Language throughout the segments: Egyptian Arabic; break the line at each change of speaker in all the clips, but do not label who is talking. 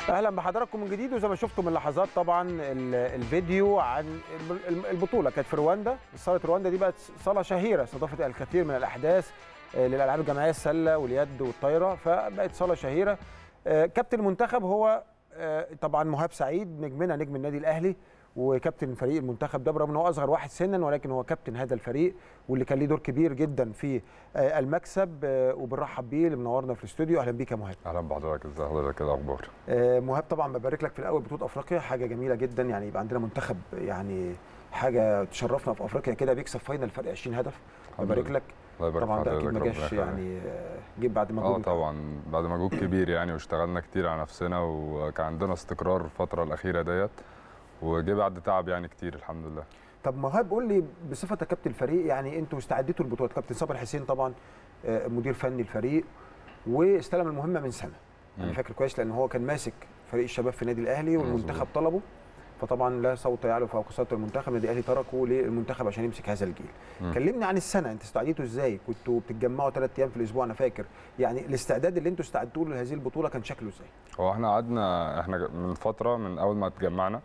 اهلا بحضراتكم من جديد وزي ما شفتم من لحظات طبعا ال- الفيديو عن الب- البطوله كانت في رواندا صاله رواندا دي بقت صاله شهيره استضافت الكثير من الاحداث آه، للالعاب الجماعيه السله واليد والطايره فبقت صاله شهيره آه، كابتن المنتخب هو آه، طبعا مهاب سعيد نجمنا نجم النادي الاهلي وكابتن فريق المنتخب ده برغم ان هو اصغر واحد سنا ولكن هو كابتن هذا الفريق واللي كان ليه دور كبير جدا في آه، المكسب آه، وبنرحب بيه اللي منورنا في الاستوديو اهلا بيك يا مهاب
اهلا بحضرتك ازي حضرتك إيه الاخبار
آه، مهاب طبعا ببارك لك في الاول بطوله افريقيا حاجه جميله جدا يعني يبقى عندنا منتخب يعني حاجه تشرفنا في افريقيا كده بيكسب فاينل فرق 20 هدف
الحمد
ببارك
لله.
لك
الله يبارك
طبعا
في
ده اكيد
حضرتك
ما
ربنا
جاش
يخليك.
يعني آه، جيب بعد ما
اه طبعا بعد مجهود كبير يعني واشتغلنا كتير على نفسنا وكان عندنا استقرار الفتره الاخيره ديت وجه بعد تعب يعني كتير الحمد لله
طب مهاب قول لي بصفتك كابتن الفريق يعني انتوا استعديتوا البطولات كابتن صابر حسين طبعا آه، مدير فني الفريق واستلم المهمه من سنه انا
مم.
فاكر كويس لان هو كان ماسك فريق الشباب في النادي الاهلي والمنتخب
مظبوط.
طلبه فطبعا لا صوت يعلو فوق صوت المنتخب النادي الاهلي تركه للمنتخب عشان يمسك هذا الجيل
مم.
كلمني عن السنه انت استعديتوا ازاي كنتوا بتتجمعوا ثلاث ايام في الاسبوع انا فاكر يعني الاستعداد اللي انتوا استعدتوه لهذه البطوله كان شكله ازاي
هو احنا قعدنا احنا من فتره من اول ما اتجمعنا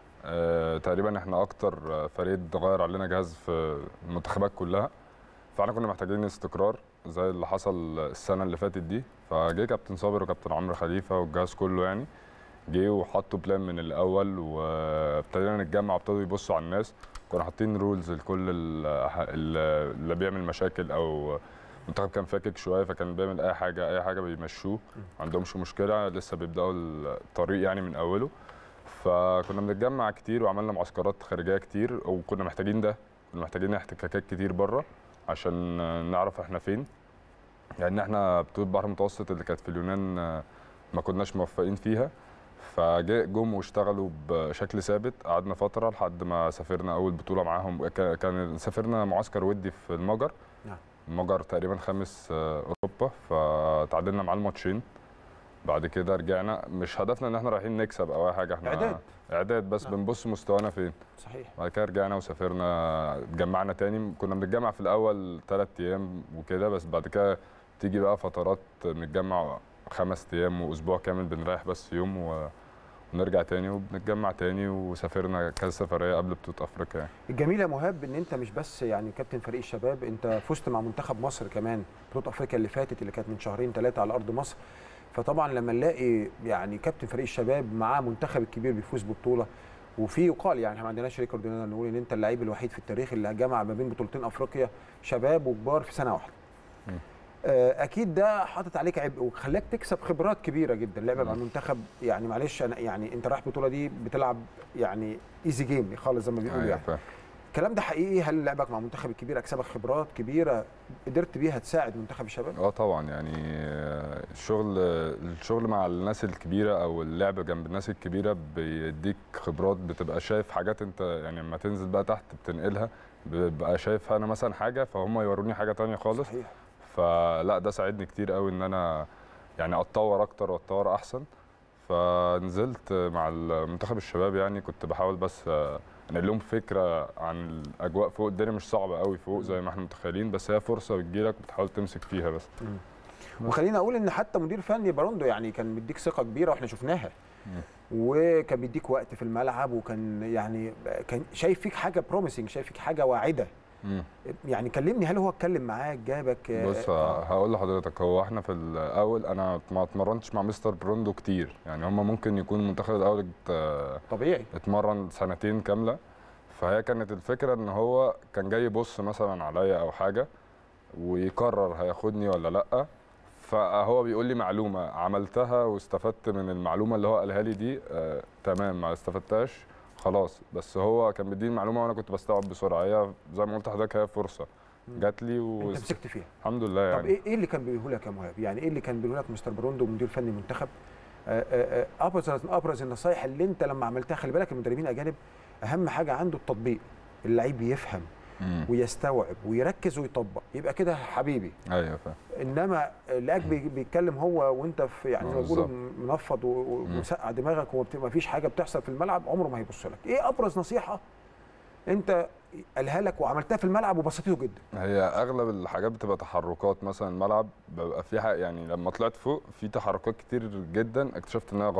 اه تقريبا احنا اكتر فريق اتغير علينا جهاز في المنتخبات كلها فاحنا كنا محتاجين استقرار زي اللي حصل السنه اللي فاتت دي فجه كابتن صابر وكابتن عمرو خليفه والجهاز كله يعني جه وحطوا بلان من الاول وابتدينا نتجمع وابتدوا يبصوا على الناس كنا حاطين رولز لكل ال- ال- اللي بيعمل مشاكل او المنتخب كان فاكك شويه فكان بيعمل اي حاجه اي حاجه بيمشوه ما عندهمش مشكله لسه بيبداوا الطريق يعني من اوله فكنا بنتجمع كتير وعملنا معسكرات خارجيه كتير وكنا محتاجين ده كنا محتاجين احتكاكات كتير بره عشان نعرف احنا فين يعني احنا بطوله البحر المتوسط اللي كانت في اليونان آه، ما كناش موفقين فيها فجم واشتغلوا بشكل ثابت قعدنا فتره لحد ما سافرنا اول بطوله معاهم كا- كان سافرنا معسكر ودي في المجر
نعم.
المجر تقريبا خامس آه، اوروبا فتعادلنا معاه الماتشين بعد كده رجعنا مش هدفنا ان احنا رايحين نكسب او اي حاجه احنا
إعداد.
اعداد بس
نعم.
بنبص مستوانا فين
صحيح
بعد كده رجعنا وسافرنا اتجمعنا تاني كنا بنتجمع في الاول ثلاث ايام وكده بس بعد كده تيجي بقى فترات بنتجمع خمس ايام واسبوع كامل بنريح بس يوم و... ونرجع تاني وبنتجمع تاني وسافرنا كذا سفريه قبل بطوله افريقيا يعني.
الجميل يا مهاب ان انت مش بس يعني كابتن فريق الشباب انت فزت مع منتخب مصر كمان بطوله افريقيا اللي فاتت اللي كانت من شهرين ثلاثه على ارض مصر فطبعا لما نلاقي يعني كابتن فريق الشباب معاه منتخب الكبير بيفوز ببطوله وفي يقال يعني احنا ما عندناش ريكورد نقدر نقول ان انت اللعيب الوحيد في التاريخ اللي جمع ما بين بطولتين افريقيا شباب وكبار في سنه واحده.
مم.
آه، اكيد ده حاطط عليك عبء وخلاك تكسب خبرات كبيره جدا لعبه مع
مم.
المنتخب يعني معلش انا يعني انت رايح البطوله دي بتلعب يعني ايزي جيم خالص زي ما بيقولوا
أيوة
يعني
فاهم.
الكلام ده حقيقي هل لعبك مع المنتخب الكبير اكسبك خبرات كبيره قدرت بيها تساعد منتخب الشباب
اه طبعا يعني آه، الشغل الشغل مع الناس الكبيره او اللعب جنب الناس الكبيره بيديك خبرات بتبقى شايف حاجات انت يعني لما تنزل بقى تحت بتنقلها ببقى شايف انا مثلا حاجه فهم يوروني حاجه تانية خالص
صحيح
فلا ده ساعدني كتير قوي ان انا يعني اتطور اكتر واتطور احسن فنزلت مع المنتخب الشباب يعني كنت بحاول بس انقل لهم فكره عن الاجواء فوق الدنيا مش صعبه قوي فوق زي ما احنا متخيلين بس هي فرصه بتجيلك وبتحاول تمسك فيها بس
وخليني اقول ان حتى مدير فني باروندو يعني كان مديك ثقه كبيره واحنا شفناها
مم.
وكان بيديك وقت في الملعب وكان يعني كان شايف فيك حاجه بروميسنج شايف فيك حاجه واعده
مم.
يعني كلمني هل هو اتكلم معاك جابك
بص
آه،
هقول لحضرتك هو احنا في الاول انا ما اتمرنتش مع مستر بروندو كتير يعني هم ممكن يكون المنتخب الاول ات-
طبيعي
اتمرن سنتين كامله فهي كانت الفكره ان هو كان جاي يبص مثلا عليا او حاجه ويقرر هياخدني ولا لا فهو بيقول لي معلومه عملتها واستفدت من المعلومه اللي هو قالها لي دي آه تمام ما استفدتهاش خلاص بس هو كان مديني معلومه وانا كنت بستوعب بسرعه هي زي ما قلت لحضرتك هي فرصه
مم.
جات لي
انت
و...
مسكت فيها
الحمد لله
طب
يعني
ايه ايه اللي كان بيقوله لك يا مهاب يعني ايه اللي كان بيقوله لك مستر بروندو مدير فني منتخب آه، آه، آه، ابرز ابرز النصايح اللي انت لما عملتها خلي بالك المدربين الاجانب اهم حاجه عنده التطبيق اللعيب يفهم
مم.
ويستوعب ويركز ويطبق يبقى كده حبيبي
ايوه فاهم
انما لقاك بي- بيتكلم هو وانت في يعني زي ما بيقولوا منفض و- و-
مم.
ومسقع دماغك وما فيش حاجه بتحصل في الملعب عمره ما هيبص لك ايه ابرز نصيحه انت قالها لك وعملتها في الملعب وبسطته جدا
هي اغلب الحاجات بتبقى تحركات مثلا الملعب بيبقى فيها يعني لما طلعت فوق في تحركات كتير جدا اكتشفت انها غلط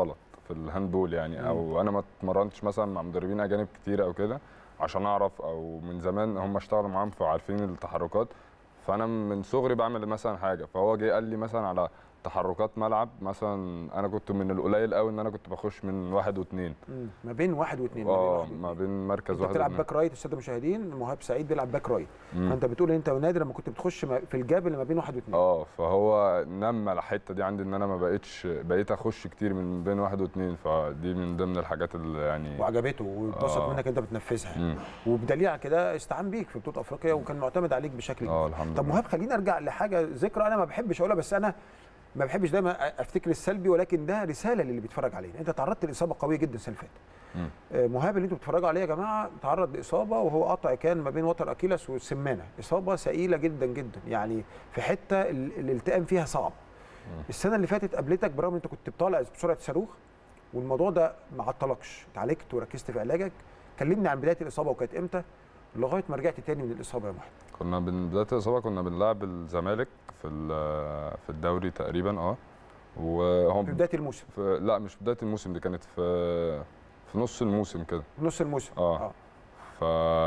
في الهاندبول يعني او انا ما اتمرنتش مثلا مع مدربين اجانب كتير او كده عشان اعرف او من زمان هم اشتغلوا معاهم فعارفين التحركات فانا من صغري بعمل مثلا حاجه فهو جه قال لي مثلا على تحركات ملعب مثلا انا كنت من القليل قوي ان انا كنت بخش من واحد واثنين
مم. ما بين واحد واثنين ما بين
اه
واحد
ما
واثنين.
بين مركز
انت
واحد
بتلعب
واثنين
باك رايت الساده المشاهدين مهاب سعيد بيلعب باك رايت
مم.
فانت بتقول انت نادر لما كنت بتخش ما- في الجاب اللي ما بين واحد واثنين
اه فهو نمى الحته دي عندي ان انا ما بقتش بقيت اخش كتير من بين واحد واثنين فدي من ضمن الحاجات اللي يعني
وعجبته واتبسط
آه.
منك انت بتنفذها
مم.
وبدليل على كده استعان بيك في بطوله افريقيا وكان معتمد عليك بشكل
اه
كبير
الحمد
طب
لله
مهاب خلينا ارجع لحاجه ذكرى انا ما بحبش اقولها بس انا ما بحبش دايما افتكر السلبي ولكن ده رساله للي بيتفرج علينا انت تعرضت لاصابه قويه جدا السنه اللي فاتت
مم.
آه، مهاب اللي انتوا بتتفرجوا عليه يا جماعه تعرض لاصابه وهو قطع كان ما بين وتر اكيلس والسمانه اصابه ثقيله جدا جدا يعني في حته ال- الالتئام فيها صعب السنه اللي فاتت قابلتك برغم انت كنت بطالع بسرعه صاروخ والموضوع ده ما عطلكش اتعالجت وركزت في علاجك كلمني عن بدايه الاصابه وكانت امتى لغايه ما رجعت تاني من الاصابه يا مهاب
كنا من بدايه الاصابه كنا بنلعب الزمالك في ال- في الدوري تقريبا اه وهم
في بدايه الموسم
في لا مش بدايه الموسم دي كانت في في نص الموسم كده
في نص الموسم
اه. ف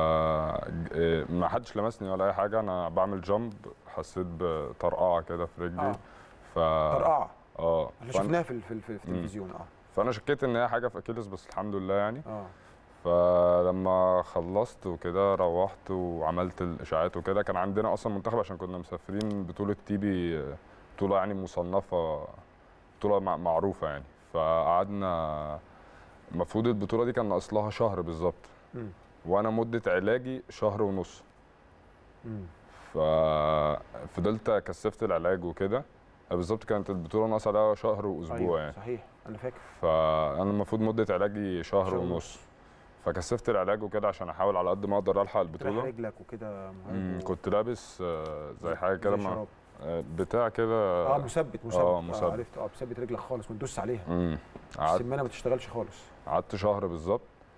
إيه، ما حدش لمسني ولا اي حاجه انا بعمل جامب حسيت بطرقعه كده في رجلي
اه
ف
طرقعه
اه
احنا
فأنا-
شفناها في ال- في, ال- في
مم.
التلفزيون اه
فانا شكيت ان هي حاجه في اكيلس بس الحمد لله يعني
اه
فلما خلصت وكده روحت وعملت الاشاعات وكده كان عندنا اصلا منتخب عشان كنا مسافرين بطوله تيبي بطوله يعني مصنفه بطوله مع- معروفه يعني فقعدنا المفروض البطوله دي كان ناقص لها شهر بالظبط
مم.
وانا مده علاجي شهر ونص
مم.
ففضلت كثفت العلاج وكده بالظبط كانت البطوله ناقصه لها شهر واسبوع
أيوة
يعني
صحيح انا فاكر
فانا المفروض مده علاجي شهر
شهر
ونص فكثفت العلاج وكده عشان احاول على قد ما اقدر الحق
تريح
البطوله
رجلك وكده يا مهاب
مم،
و-
كنت لابس آه، زي حاجه كده
زي
مع-
شراب.
آه، بتاع كده
اه مثبت مثبت
آه، مثبت.
عرفت اه مثبت رجلك خالص ما تدوس عليها
مم. قعدت
السمانه ما تشتغلش خالص
قعدت شهر بالظبط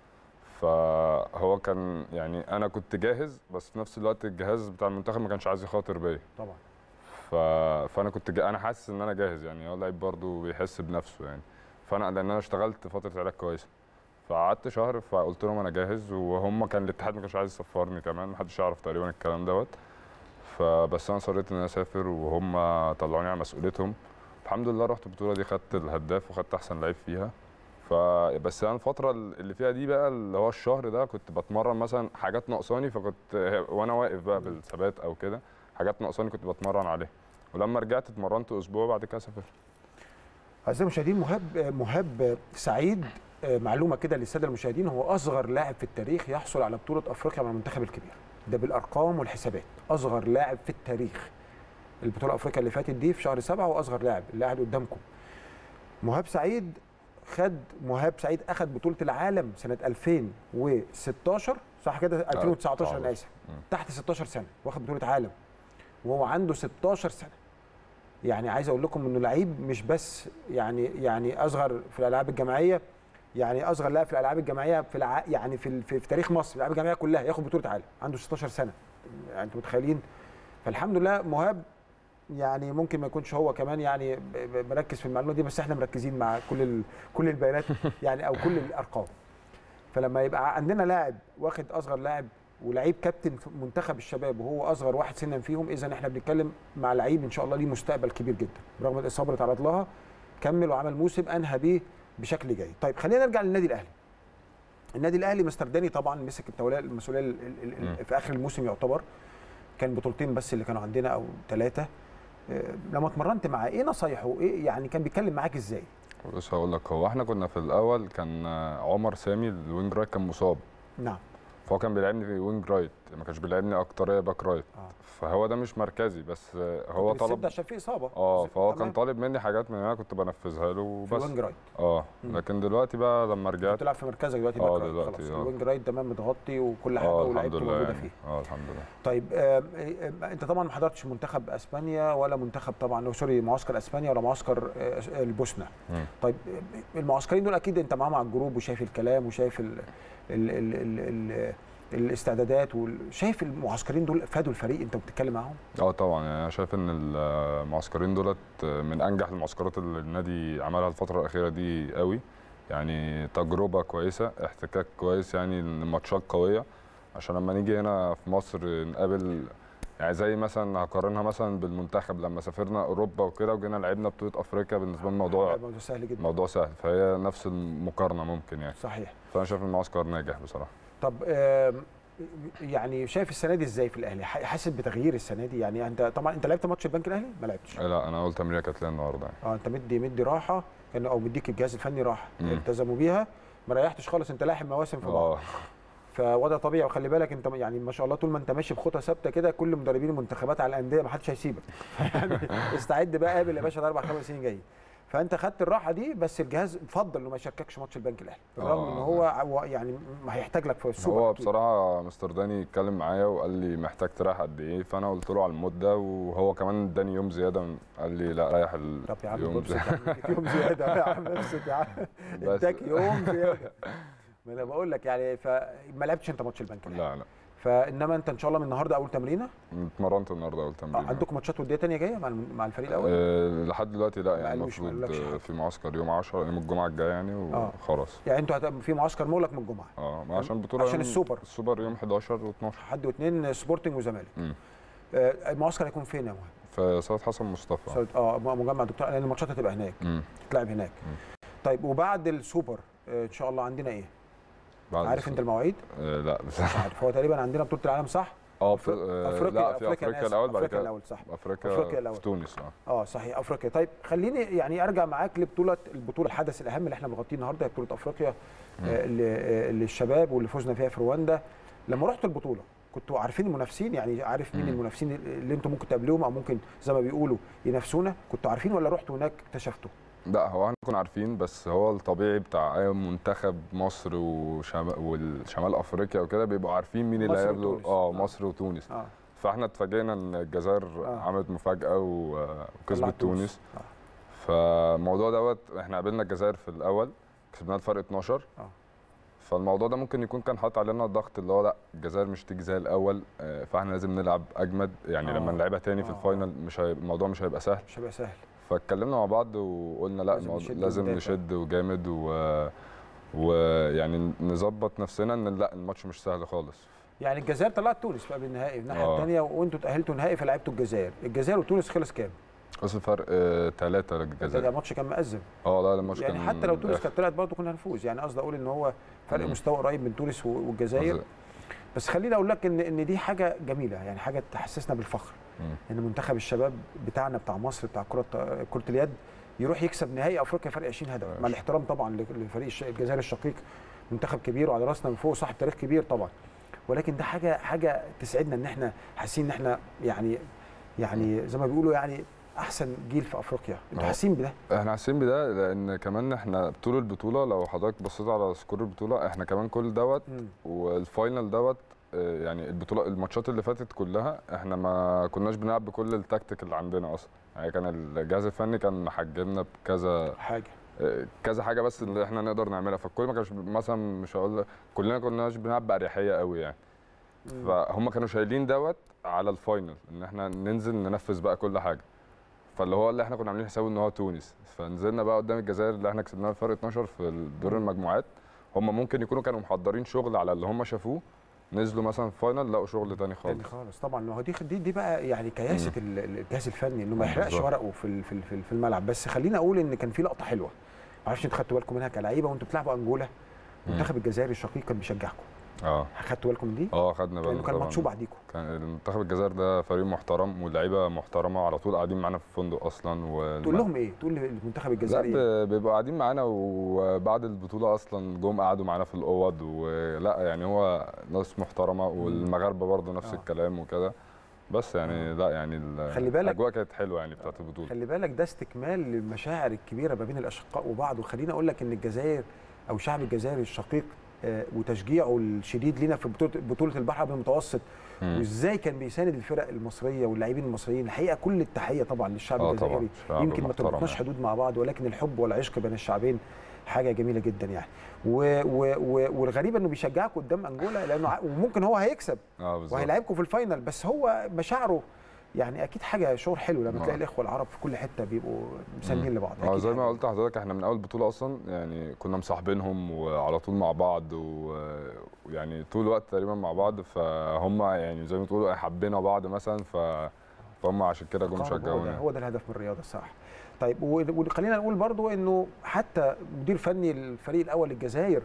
فهو كان يعني انا كنت جاهز بس في نفس الوقت الجهاز بتاع المنتخب ما كانش عايز يخاطر بيا
طبعا
ف... فانا كنت جا... انا حاسس ان انا جاهز يعني هو لعيب برضه بيحس بنفسه يعني فانا لان انا اشتغلت فتره علاج كويسه فقعدت شهر فقلت لهم انا جاهز وهم كان الاتحاد ما كانش عايز يسفرني كمان محدش يعرف تقريبا الكلام دوت فبس انا صريت ان انا اسافر وهم طلعوني على مسؤوليتهم الحمد لله رحت البطوله دي خدت الهداف وخدت احسن لعيب فيها فبس انا الفتره اللي فيها دي بقى اللي هو الشهر ده كنت بتمرن مثلا حاجات ناقصاني فكنت وانا واقف بقى بالثبات او كده حاجات ناقصاني كنت بتمرن عليها ولما رجعت اتمرنت اسبوع بعد كده سافرت
اعزائي المشاهدين مهاب مهاب سعيد آه، معلومه كده للساده المشاهدين هو اصغر لاعب في التاريخ يحصل على بطوله افريقيا مع المنتخب الكبير ده بالارقام والحسابات اصغر لاعب في التاريخ البطوله افريقيا اللي فاتت دي في شهر سبعة هو اصغر لاعب اللي قاعد قدامكم مهاب سعيد خد مهاب سعيد اخذ بطوله العالم سنه 2016 صح كده 2019 انا اسف
مم.
تحت 16 سنه واخد بطوله عالم وهو عنده 16 سنه يعني عايز اقول لكم انه لعيب مش بس يعني يعني اصغر في الالعاب الجماعيه يعني اصغر لاعب في الالعاب الجماعيه في الع... يعني في, ال- في, في تاريخ مصر الالعاب الجماعيه كلها ياخد بطوله عالم عنده 16 سنه يعني انتوا متخيلين فالحمد لله مهاب يعني ممكن ما يكونش هو كمان يعني ب- ب- مركز في المعلومه دي بس احنا مركزين مع كل ال... كل البيانات يعني او كل الارقام فلما يبقى عندنا لاعب واخد اصغر لاعب ولعيب كابتن في منتخب الشباب وهو اصغر واحد سنا فيهم اذا احنا بنتكلم مع لعيب ان شاء الله ليه مستقبل كبير جدا برغم الاصابه اللي تعرض لها كمل وعمل موسم انهى بيه بشكل جيد طيب خلينا نرجع للنادي الاهلي النادي الاهلي مستر داني طبعا مسك التوليه المسؤوليه ال- ال- ال-
مم.
في اخر الموسم يعتبر كان بطولتين بس اللي كانوا عندنا او ثلاثه لما اتمرنت معاه ايه نصايحه ايه يعني كان بيتكلم معاك ازاي
بص هقول لك هو احنا كنا في الاول كان آه، عمر سامي الوينج رايت كان مصاب
نعم
فهو كان بيلعبني في وينج رايت ما كانش بيلعبني اكتريه باك رايت
اه
فهو ده مش مركزي بس آه، هو
كنت بتسد
طلب
عشان في اصابه
اه فهو كان
تمام.
طالب مني حاجات من هنا كنت بنفذها له
في
بس
الوينج رايت
اه
مم.
لكن دلوقتي بقى لما رجعت
بتلعب في مركزك دلوقتي
آه،
باك رايت
دلوقتي،
خلاص
آه.
الوينج رايت تمام متغطي وكل حاجه
اه الحمد
ولعيبته
لله
موجوده
يعني.
فيه
اه الحمد لله
طيب آه آه انت طبعا ما حضرتش منتخب اسبانيا ولا منتخب طبعا سوري معسكر اسبانيا ولا معسكر آه البوسنه
مم.
طيب آه، المعسكرين دول اكيد انت معاهم على الجروب وشايف الكلام وشايف ال ال ال ال ال الاستعدادات وال- شايف المعسكرين دول فادوا الفريق انت بتتكلم معاهم
اه طبعا يعني انا شايف ان المعسكرين دولت من انجح المعسكرات اللي النادي عملها الفتره الاخيره دي قوي يعني تجربه كويسه احتكاك كويس يعني ماتشات قويه عشان لما نيجي هنا في مصر نقابل يعني زي مثلا هقارنها مثلا بالمنتخب لما سافرنا اوروبا وكده وجينا لعبنا بطوله افريقيا بالنسبه لنا الموضوع
موضوع سهل جدا
موضوع سهل فهي نفس المقارنه ممكن يعني
صحيح
فانا شايف المعسكر ناجح بصراحه
طب آم، يعني شايف السنه دي ازاي في الاهلي ح- حاسس بتغيير السنه دي يعني انت طبعا انت لعبت ماتش البنك الاهلي ما لعبتش
لا انا اول تمرينه كانت ليا النهارده يعني.
اه انت مدي مدي راحه كان او مديك الجهاز الفني راحه
مم.
التزموا بيها ما ريحتش خالص انت لاحم مواسم في بعض
اه
فوضع طبيعي وخلي بالك انت يعني ما شاء الله طول ما انت ماشي بخطى ثابته كده كل مدربين المنتخبات على الانديه ما حدش هيسيبك يعني استعد بقى قابل يا باشا الاربع خمس سنين جايين فانت خدت الراحه دي بس الجهاز فضل انه ما يشارككش ماتش البنك الاهلي بالرغم
آه.
ان هو هو يعني ما هيحتاج لك في السوبر
هو
أكيد.
بصراحه مستر داني اتكلم معايا وقال لي محتاج تريح قد ايه فانا قلت له على المده وهو كمان اداني يوم زياده من- قال لي لا ريح ال-
طب يا عم
يوم
بص يا عم اديك يوم زياده يا عم ابسط يا عم
بس-
اداك يوم زياده ما انا بقول لك يعني فما لعبتش انت ماتش البنك الاهلي
لا لا
فانما انت ان شاء الله من النهارده اول تمرينه
اتمرنت النهارده اول
آه،
تمرين
عندكم ماتشات وديه تانية جايه مع الم- مع الفريق الاول
أه لحد دلوقتي لا
ما
يعني
قالوش- ما
المفروض
قالكش حاجة.
آه، في معسكر يوم 10 يوم الجمعه الجايه يعني
آه.
وخلاص
يعني انتوا هت- في معسكر مغلق من الجمعه
اه ما عشان بطوله
عشان
يوم
السوبر.
السوبر يوم 11 و12
حد واثنين سبورتنج وزمالك
مم.
آه، المعسكر هيكون فين يا مهند؟
في صالة حسن مصطفى
صالة- اه مجمع دكتور لان الماتشات هتبقى هناك
مم.
تتلعب هناك
مم.
طيب وبعد السوبر آه، ان شاء الله عندنا ايه؟
بعد
عارف انت المواعيد؟
آه لا
مش
بصراحه
عارف هو تقريبا عندنا بطوله العالم صح؟
اه
أفريقيا-
في آه،
افريقيا
لا في
أنا
افريقيا
آسف،
الاول بعد
افريقيا
كده
الاول صح
افريقيا,
أفريقيا الأول.
في تونس اه
اه صحيح افريقيا طيب خليني يعني ارجع معاك لبطوله البطوله الحدث الاهم اللي احنا بنغطيه النهارده هي بطوله افريقيا آه، اللي آه، اللي الشباب واللي فزنا فيها في رواندا لما رحت البطوله كنتوا عارفين المنافسين يعني عارف مين
مم.
المنافسين اللي انتم ممكن تقابلوهم او ممكن زي ما بيقولوا ينافسونا كنتوا عارفين ولا رحتوا هناك اكتشفتوا
لا هو احنا كنا عارفين بس هو الطبيعي بتاع اي منتخب مصر وشمال والشمال افريقيا وكده بيبقوا عارفين مين اللي
مصر
هيقابلوا
وتونس.
اه
آه.
مصر وتونس
اه
فاحنا اتفاجئنا ان الجزائر
آه.
عملت مفاجاه و-
طلعت
وكسبت تونس
آه.
فالموضوع دوت احنا قابلنا الجزائر في الاول كسبناها الفرق 12
آه.
فالموضوع ده ممكن يكون كان حاطط علينا ضغط اللي هو لا الجزائر مش تيجي زي الاول آه، فاحنا لازم نلعب اجمد يعني
آه.
لما نلعبها تاني في
آه.
الفاينل مش هي... الموضوع مش هيبقى سهل
مش هيبقى سهل
فاتكلمنا مع بعض وقلنا لا
لازم
الموضوع
نشد
لازم
وندافع.
نشد وجامد و ويعني نظبط نفسنا ان لا الماتش مش سهل خالص
يعني الجزائر طلعت تونس في قبل النهائي الناحيه
آه.
الثانيه وانتوا تاهلتوا نهائي فلعبتوا الجزائر الجزائر وتونس خلص كام؟
بس الفرق ثلاثة
ده
للجزائر
ماتش كان مأزم
اه لا الماتش
يعني
كان
حتى لو تونس
آخر.
كانت طلعت برضه كنا هنفوز يعني قصدي اقول ان هو فرق
مم.
مستوى قريب من تونس و- والجزائر بس خليني اقول لك ان ان دي حاجه جميله يعني حاجه تحسسنا بالفخر
مم.
ان منتخب الشباب بتاعنا بتاع مصر بتاع كره كره اليد يروح يكسب نهائي افريقيا فرق 20 هدف مع الاحترام طبعا لفريق الش- الجزائر الشقيق منتخب كبير وعلى راسنا من فوق صاحب تاريخ كبير طبعا ولكن ده حاجه حاجه تسعدنا ان احنا حاسين ان احنا يعني يعني زي ما بيقولوا يعني احسن جيل في افريقيا انتوا
أهو.
حاسين بده
احنا حاسين بده لان كمان احنا طول البطوله لو حضرتك بصيت على سكور البطوله احنا كمان كل دوت
مم.
والفاينل دوت آه، يعني البطوله الماتشات اللي فاتت كلها احنا ما كناش بنلعب بكل التكتيك اللي عندنا اصلا يعني كان الجهاز الفني كان محجمنا بكذا
حاجه
آه، كذا حاجه بس اللي احنا نقدر نعملها فالكل ما كانش مثلا مش هقول كلنا كناش بنلعب باريحيه قوي يعني
مم.
فهم كانوا شايلين دوت على الفاينل ان احنا ننزل ننفذ بقى كل حاجه فاللي هو اللي احنا كنا عاملين حسابه ان هو تونس فنزلنا بقى قدام الجزائر اللي احنا كسبناها فرق 12 في دور
مم.
المجموعات هم ممكن يكونوا كانوا محضرين شغل على اللي هم شافوه نزلوا مثلا فاينل لقوا شغل تاني
تاني
خالص
خالص طبعا ما هو دي دي دي بقى يعني كياسه ال- ال- الجهاز الفني انه ما
مم،
يحرقش
بالظبط.
ورقه في ال- في ال- في ال- في الملعب بس خليني اقول ان كان في لقطه حلوه ما اعرفش انتوا خدتوا بالكم منها كلعيبه وانتوا بتلعبوا انجولا
مم.
المنتخب الجزائري الشقيق كان بيشجعكم
اه
خدتوا بالكم من دي؟
اه خدنا بالنا
لانه كان
طبعاً.
ماتشوب بعديكم
كان المنتخب الجزائر ده فريق محترم واللعيبه محترمه على طول قاعدين معانا في الفندق اصلا و
تقول لهم ايه؟ تقول للمنتخب
لا
الجزائري إيه؟
ب- بيبقوا قاعدين معانا وبعد البطوله اصلا جم قعدوا معانا في الاوض ولا يعني هو ناس محترمه والمغاربه برضه نفس
آه.
الكلام وكده بس يعني لا يعني ال-
خلي بالك-
الاجواء كانت حلوه يعني بتاعت البطوله
خلي بالك ده استكمال للمشاعر الكبيره ما بين الاشقاء وبعض وخليني اقول لك ان الجزائر او شعب الجزائر الشقيق آه، وتشجيعه الشديد لينا في بطوله بطوله البحر الأبيض المتوسط
مم.
وازاي كان بيساند الفرق المصريه واللاعبين المصريين الحقيقه كل التحيه طبعا للشعب
اه
الجزائري
طبعا شعب
يمكن ما
محترم
تربطناش
يعني.
حدود مع بعض ولكن الحب والعشق بين الشعبين حاجه جميله جدا يعني و و و والغريب انه بيشجعكم قدام انجولا لانه ع- وممكن هو هيكسب
اه بالظبط
وهيلاعبكم في الفاينل بس هو مشاعره يعني اكيد حاجه شعور حلو لما
آه.
تلاقي الاخوه العرب في كل حته بيبقوا مساندين لبعض
اه
أكيد
زي ما
حاجة.
قلت لحضرتك احنا من اول بطوله اصلا يعني كنا مصاحبينهم وعلى طول مع بعض و- ويعني طول الوقت تقريبا مع بعض فهم يعني زي ما تقولوا حبينا بعض مثلا ف فهم عشان كده جم
آه، هو ده
شجعونا
هو ده الهدف من الرياضه الصراحه طيب و- وخلينا نقول برضو انه حتى مدير فني الفريق الاول للجزائر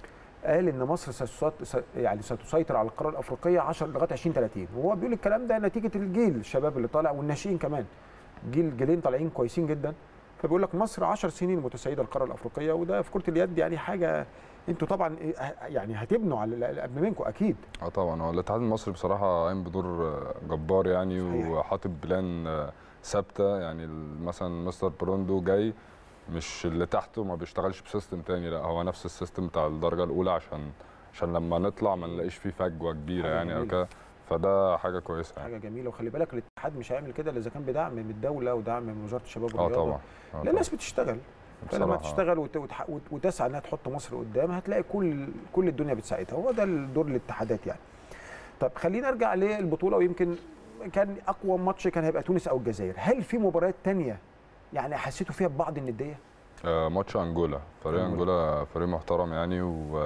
قال ان مصر ستسيط- س- يعني ستسيطر على القاره الافريقيه 10 لغايه 2030 وهو بيقول الكلام ده نتيجه الجيل الشباب اللي طالع والناشئين كمان جيل جيلين طالعين كويسين جدا فبيقول لك مصر 10 سنين متسيده القاره الافريقيه وده في كره اليد يعني حاجه انتوا طبعا إيه- يعني هتبنوا على اللي قبل منكم اكيد
اه طبعا هو الاتحاد المصري بصراحه قايم بدور جبار يعني
صحيح.
وحاطط بلان ثابته يعني مثلا مستر بروندو جاي مش اللي تحته ما بيشتغلش بسيستم تاني لا هو نفس السيستم بتاع الدرجه الاولى عشان عشان لما نطلع ما نلاقيش فيه فجوه كبيره
حاجة
يعني او
جميلة.
كده فده حاجه كويسه يعني
حاجه جميله وخلي بالك الاتحاد مش هيعمل كده الا اذا كان بدعم من الدوله ودعم من وزاره الشباب
اه
والرياضه
طبعا آه
لا
طبعا.
الناس بتشتغل فلما
بصراحة.
تشتغل وت- وتح- وت- وتسعى انها تحط مصر قدام هتلاقي كل كل الدنيا بتساعدها هو ده دور الاتحادات يعني طب خلينا نرجع للبطوله ويمكن كان اقوى ماتش كان هيبقى تونس او الجزائر هل في مباريات تانية يعني حسيتوا فيها ببعض النديه
آه ماتش انجولا فريق
أنجولا.
انجولا فريق محترم يعني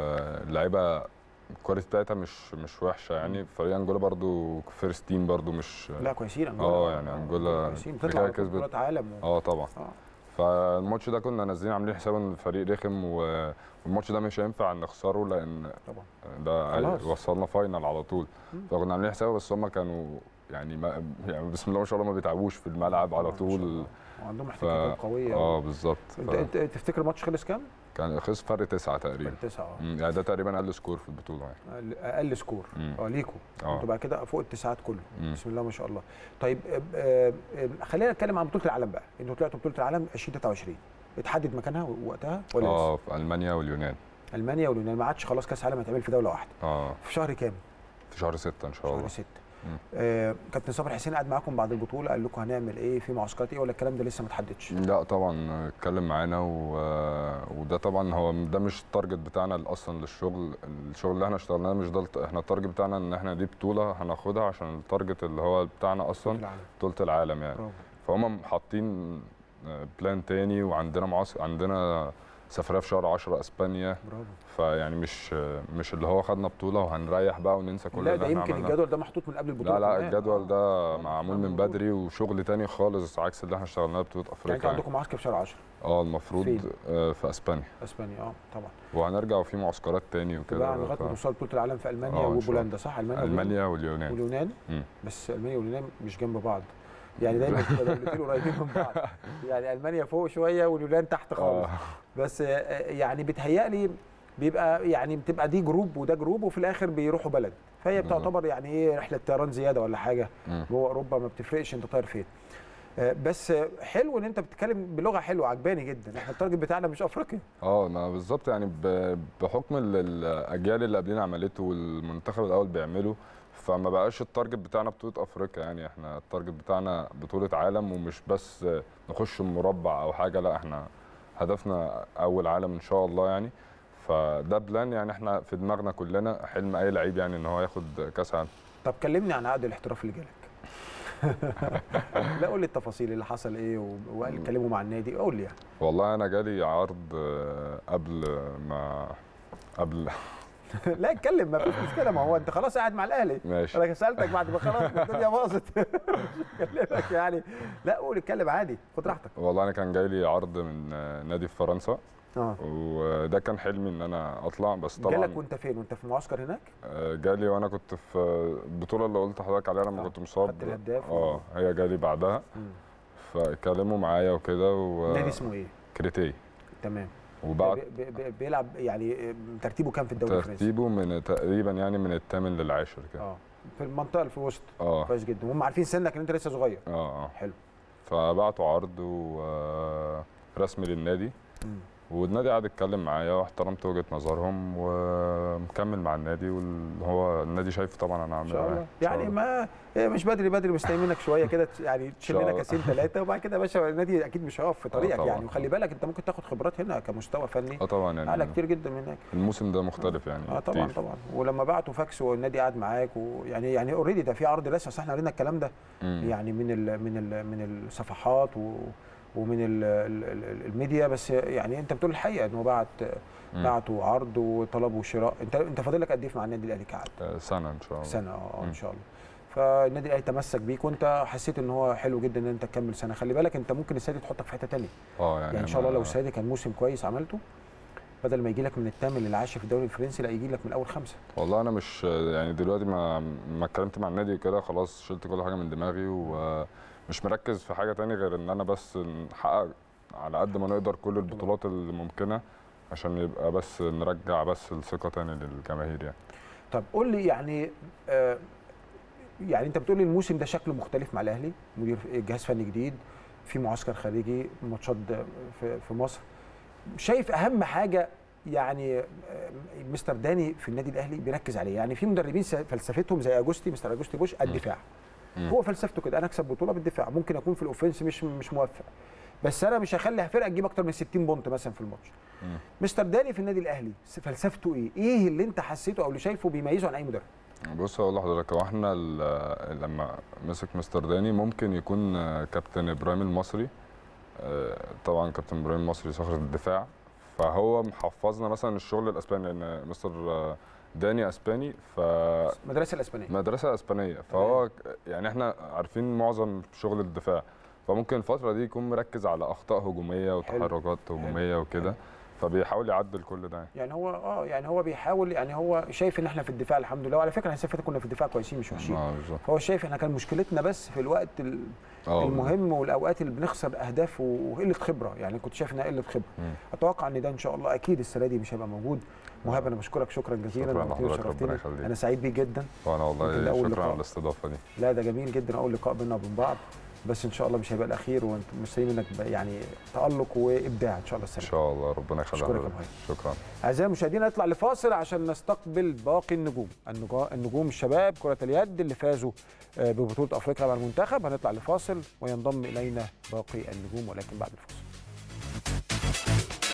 واللعيبه الكواليتي بتاعتها مش مش وحشه يعني فريق انجولا برضو فيرست تيم برضو مش
لا كويسين انجولا
اه يعني انجولا
كويسين
قبل
بتطلع
كده
على
كسبت
بطولات عالم و...
اه طبعا
اه
فالماتش ده كنا نازلين عاملين حساب ان الفريق رخم و- والماتش ده مش هينفع نخسره لان
طبعا
ده
خلاص.
وصلنا فاينل على طول
مم.
فكنا عاملين حساب بس هم كانوا يعني ما يعني بسم الله ما شاء الله ما بيتعبوش في الملعب على
ما شاء
طول
الله. وعندهم احتكاكات قويه
اه بالظبط
انت
ف-
انت تفتكر الماتش خلص كام؟
كان خلص فرق تسعه تقريبا
تسعه اه
مم، يعني ده تقريبا اقل سكور في البطوله يعني
أقل- اقل سكور
مم.
اه ليكوا
اه
انتوا بعد كده فوق التسعات كله
مم.
بسم الله ما شاء الله طيب آه، آه، آه، خلينا نتكلم عن بطوله العالم بقى انتوا طلعتوا بطوله العالم 2023 اتحدد مكانها وقتها ولا لسه؟
اه في المانيا واليونان
المانيا واليونان ما عادش خلاص كاس عالم هيتعمل في دوله واحده
اه
في شهر كام؟
في شهر ستة ان شاء الله
شهر 6
مم.
آه كابتن صابر حسين قعد معاكم بعد البطوله قال لكم هنعمل ايه في معسكرات ايه ولا الكلام ده لسه ما اتحددش؟
لا طبعا اتكلم معانا و... وده طبعا هو ده مش التارجت بتاعنا اصلا للشغل الشغل اللي احنا اشتغلناه مش ده الت- احنا التارجت بتاعنا ان احنا دي بطوله هناخدها عشان التارجت اللي هو بتاعنا اصلا
العالم
بطوله العالم يعني
برافو
فهم حاطين بلان تاني وعندنا معسكر عندنا سفريه في شهر 10 اسبانيا
برافو
فيعني مش مش اللي هو خدنا بطوله وهنريح بقى وننسى كل
لا
اللي
ده
احنا
يمكن
عملناه
الجدول ده محطوط من قبل البطوله
لا لا
كمان.
الجدول
آه.
ده
آه،
معمول
معمول.
من بدري وشغل تاني خالص عكس اللي احنا اشتغلناه بطوله
يعني
افريقيا
انتوا
يعني.
عندكم معسكر في شهر 10
اه المفروض
فين؟
آه، في اسبانيا
اسبانيا اه طبعا
وهنرجع وفي معسكرات تاني وكده
بقى لغايه
ف-
ما توصلوا بطوله العالم في المانيا
آه، إن شاء
وبولندا صح المانيا وبولندا؟
المانيا واليونان
واليونان
مم.
بس المانيا واليونان مش جنب بعض يعني دايما بتبقى دولتين قريبين من بعض يعني المانيا فوق شويه واليونان تحت خالص
آه.
بس آه، يعني بيتهيألي بيبقى يعني بتبقى دي جروب وده جروب وفي الاخر بيروحوا بلد فهي
بالظبط.
بتعتبر يعني ايه رحله طيران زياده ولا حاجه
مم.
جوه اوروبا ما بتفرقش انت طاير فين آه، بس آه، حلو ان انت بتتكلم بلغه حلوه عجباني جدا احنا التارجت بتاعنا مش افريقيا
اه ما بالظبط يعني ب- بحكم ال- الاجيال اللي قبلنا عملته والمنتخب الاول بيعمله فما بقاش التارجت بتاعنا بطوله افريقيا يعني احنا التارجت بتاعنا بطوله عالم ومش بس نخش مربع او حاجه لا احنا هدفنا اول عالم ان شاء الله يعني فده بلان يعني احنا في دماغنا كلنا حلم اي لعيب يعني ان هو ياخد كاس عالم
طب كلمني عن عقد الاحتراف اللي جالك لا قول لي التفاصيل اللي حصل ايه و- وقال اتكلموا مع النادي قول لي يعني
والله انا جالي عرض آه، قبل ما قبل
لا اتكلم ما فيش مشكله ما هو انت خلاص قاعد مع الاهلي
ماشي
انا سالتك بعد ما خلاص الدنيا باظت كلمك يعني لا قول اتكلم عادي خد راحتك
والله انا كان جاي لي عرض من آه، نادي في فرنسا
اه
وده كان حلمي ان انا اطلع بس
جالك
طبعا
وانت فين وانت في معسكر هناك
آه، جالي وانا كنت في البطوله اللي قلت لحضرتك عليها لما
آه،
كنت مصاب
خدت الهداف و-
اه هي جالي بعدها
مم.
فكلموا معايا وكده
نادي اسمه ايه
وكريتي
تمام
وبعد
بي- بي- بي- بيلعب يعني ترتيبه كام في الدوري الفرنسي
ترتيبه من تقريبا يعني من الثامن للعاشر كده
اه في المنطقه اللي في الوسط
اه
كويس جدا وهم عارفين سنك ان انت لسه صغير
اه اه
حلو
فبعتوا عرض ورسمي للنادي
مم.
والنادي قعد يتكلم معايا واحترمت وجهه نظرهم ومكمل مع النادي واللي هو النادي شايفه طبعا انا
ان
عامل
شاء
معاه.
الله
إن شاء
يعني
الله.
ما هي مش بدري بدري مستنيينك شويه كده يعني تشيل
شاء
لنا
الله.
كاسين ثلاثه وبعد كده يا باشا النادي اكيد مش هيقف في طريقك
طبعاً.
يعني وخلي بالك انت ممكن تاخد خبرات هنا كمستوى فني
اه طبعا يعني
اعلى كتير جدا من هناك
الموسم ده مختلف يعني
اه طبعا
كتير.
طبعا ولما بعتوا فاكس والنادي قعد معاك ويعني يعني اوريدي ده في عرض رسمي اصل احنا قرينا الكلام ده
مم.
يعني من ال من ال من الصفحات و ومن ال ال ال الميديا بس يعني انت بتقول الحقيقه انه بعت
مم.
بعتوا عرض وطلبوا شراء انت انت فاضل لك قد ايه مع النادي الاهلي كعقد؟
آه، سنه ان شاء الله
سنه اه ان
مم.
شاء الله فالنادي الاهلي تمسك بيك وانت حسيت ان هو حلو جدا ان انت تكمل سنه خلي بالك انت ممكن السنه دي تحطك في حته ثانيه
اه يعني,
يعني ان شاء الله لو
أنا-
السنه دي كان موسم كويس عملته بدل ما يجي لك من الثامن للعاشر في الدوري الفرنسي لا يجي لك من اول خمسه
والله انا مش يعني دلوقتي ما ما اتكلمت مع النادي وكده خلاص شلت كل حاجه من دماغي ومش مركز في حاجه تاني غير ان انا بس نحقق على قد ما نقدر كل البطولات اللي ممكنه عشان يبقى بس نرجع بس الثقه تاني للجماهير يعني
طب قول لي يعني آه يعني انت بتقول لي الموسم ده شكله مختلف مع الاهلي مدير جهاز فني جديد في معسكر خارجي ماتشات ده في, في مصر شايف اهم حاجه يعني آه، مستر داني في النادي الاهلي بيركز عليه يعني في مدربين س- فلسفتهم زي اجوستي مستر اجوستي بوش الدفاع
مم.
هو فلسفته كده انا اكسب بطوله بالدفاع ممكن اكون في الاوفنس مش مش موفق بس انا مش هخلي فرقه تجيب اكتر من 60 بونت مثلا في الماتش
مم.
مستر داني في النادي الاهلي س- فلسفته ايه ايه اللي انت حسيته او اللي شايفه بيميزه عن اي مدرب
بص اقول لحضرتك هو احنا ال- لما مسك مستر داني ممكن يكون آه، كابتن ابراهيم المصري آه، طبعا كابتن ابراهيم المصري صخره الدفاع فهو محفظنا مثلا الشغل الاسباني لان مستر آه، داني اسباني
المدرسه الاسبانيه
فمدرسه اسبانيه فهو ك- يعني احنا عارفين معظم شغل الدفاع فممكن الفتره دي يكون مركز على اخطاء هجوميه وتحركات هجوميه وكده فبيحاول يعدل كل ده
يعني هو اه يعني هو بيحاول يعني هو شايف ان احنا في الدفاع الحمد لله وعلى فكره احنا السنه اللي فاتت كنا في الدفاع كويسين مش وحشين
اه بالظبط
فهو شايف احنا كان مشكلتنا بس في الوقت ال-
اه
المهم والاوقات اللي بنخسر اهداف و- وقله خبره يعني كنت شايف انها قله خبره
مم.
اتوقع ان ده ان شاء الله اكيد السنه دي مش هيبقى موجود مهاب انا بشكرك شكرا جزيلا
شكراً
نورتني
لحضرتك، ربنا
وشرفتني
يخليك.
انا سعيد بيك جدا
وانا
يمكن ده
والله
أول
شكرا
لقاء.
على الاستضافه دي
لا ده جميل جدا اول لقاء بيننا وبين بعض بس ان شاء الله مش هيبقى الاخير وانت مستنيين منك بقى يعني تالق وابداع ان شاء الله
ان
السنه دي.
شاء الله ربنا يخليك
أشكرك يا
حضرتك.
مهيب.
شكرا
اعزائي المشاهدين نطلع لفاصل عشان نستقبل باقي النجوم النجا- النجوم الشباب كرة اليد اللي فازوا آه، ببطولة افريقيا مع المنتخب هنطلع لفاصل وينضم الينا باقي النجوم ولكن بعد الفاصل